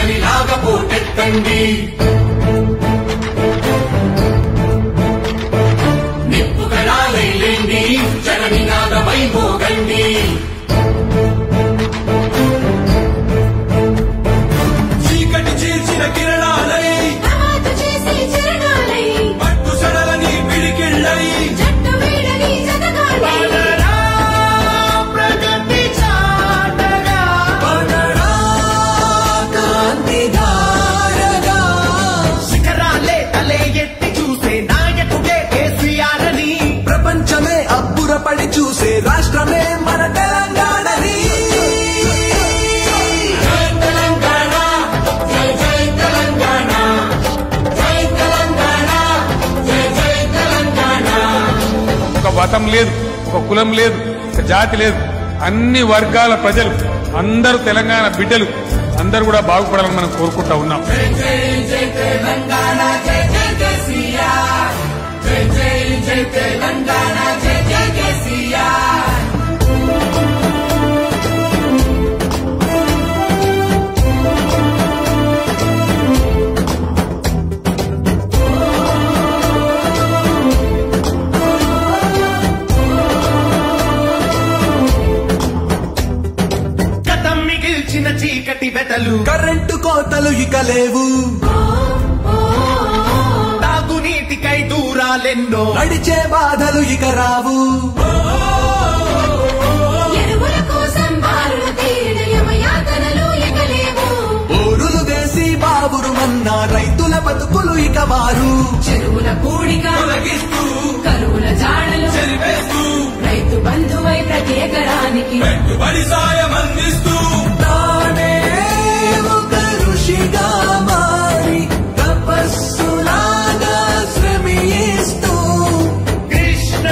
జననిలాగా పోటెత్తండి నిప్పుకళాలైలేండి జననినాదమై మోగండి చీకటి చీల్చిన కిరణాలై నమాజు చేసే చరణాలై పట్టు సడలని పిడికిళ్ళై జట్టు వీడని జతగాళ్ళై ప్రగతి చాటగా పడరా కాంతిధారగా శిఖరాలే తలే ఎత్తి చూసే నాయకుడే కేసీఆర్ అని ప్రపంచమే అబ్బురపడి చూసే రాష్ట్రమే మన తెలంగాణని జై తెలంగాణ జై జై తెలంగాణ జై తెలంగాణ జై జై తెలంగాణ ఒక మతం లేదు ఒక కులం లేదు ఒక జాతి లేదు అన్ని వర్గాల ప్రజలు అందరూ తెలంగాణ బిడ్డలు అందరూ కూడా బాగుపడాలని మనం కోరుకుంటా ఉన్నాం జై జై జై తెలంగాణ జై జై కేసీఆర్ జై జై జై తెలంగాణ జై జై కేసీఆర్ గతం మిగిల్చిన చీకటి వెతలు కరెంటు కోతలు ఇక లేవు తాగునీటికై దూరాలెన్నో నడిచే బాధలు ఇక రావు ఎరువుల కోసం బారులు తీరిన యమయాతనలు ఎగలేవు ఊరులు వేసి బాబురు మన్న రైతుల బతుకులు ఇక మారు చెరువుల కూడిక తొలగిస్తూ కరువుల జాడలు చెరిపేస్తూ రైతు బంధువై ప్రతి ఎకరానికి పెట్టుబడి సాయం అందిస్తూ తానే ఒక ఋషిగా మారి తపస్సులాగా శ్రమిస్తూ కృష్ణ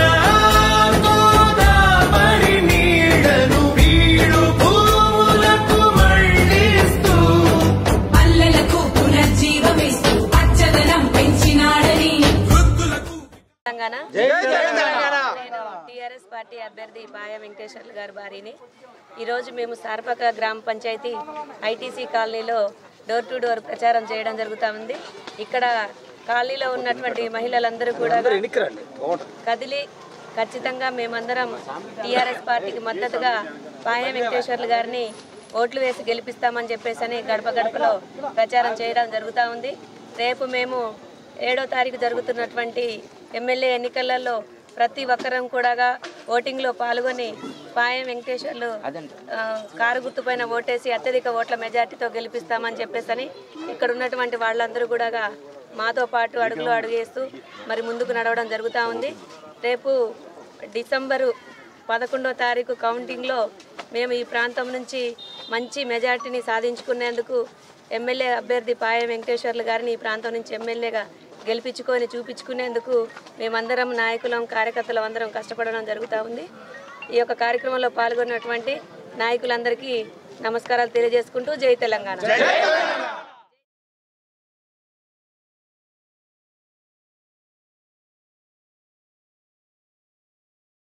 గోదావరి నీడను వీడు భూములకు మళ్ళిస్తూ పల్లెలకు పునర్జీవమిస్తూ పచ్చదనం పెంచినాడని వృద్ధులకు తెలంగాణ నేను టీఆర్ఎస్ పార్టీ అభ్యర్థి పాయ వెంకటేశ్వర్లు గారి భార్యని ఈరోజు మేము సార్పక గ్రామ పంచాయతీ ఐటీసీ కాలనీలో డోర్ టు డోర్ ప్రచారం చేయడం జరుగుతూ ఉంది ఇక్కడ కాలనీలో ఉన్నటువంటి మహిళలందరూ కూడా కదిలి ఖచ్చితంగా మేమందరం టీఆర్ఎస్ పార్టీకి మద్దతుగా పాయ వెంకటేశ్వర్లు గారిని ఓట్లు వేసి గెలిపిస్తామని చెప్పేసి అని గడప గడపలో ప్రచారం చేయడం జరుగుతూ ఉంది రేపు మేము ఏడో తారీఖు జరుగుతున్నటువంటి ఎమ్మెల్యే ఎన్నికలలో ప్రతి ఒక్కరం కూడా ఓటింగ్లో పాల్గొని పాయం వెంకటేశ్వర్లు ఆ, కారు గుర్తుపైన ఓటేసి అత్యధిక ఓట్ల మెజార్టీతో గెలిపిస్తామని చెప్పేసి ఇక్కడ ఉన్నటువంటి వాళ్ళందరూ కూడా మాతో పాటు అడుగులు అడుగేస్తూ మరి ముందుకు నడవడం జరుగుతూ ఉంది రేపు డిసెంబరు పదకొండో తారీఖు కౌంటింగ్లో మేము ఈ ప్రాంతం నుంచి మంచి మెజార్టీని సాధించుకునేందుకు ఎమ్మెల్యే అభ్యర్థి పాయ వెంకటేశ్వర్లు గారిని ఈ ప్రాంతం నుంచి ఎమ్మెల్యేగా గెలిపించుకొని చూపించుకునేందుకు మేమందరం నాయకులం కార్యకర్తలం అందరం కష్టపడడం జరుగుతూ ఉంది ఈ యొక్క కార్యక్రమంలో పాల్గొన్నటువంటి నాయకులందరికీ నమస్కారాలు తెలియజేసుకుంటూ జై తెలంగాణ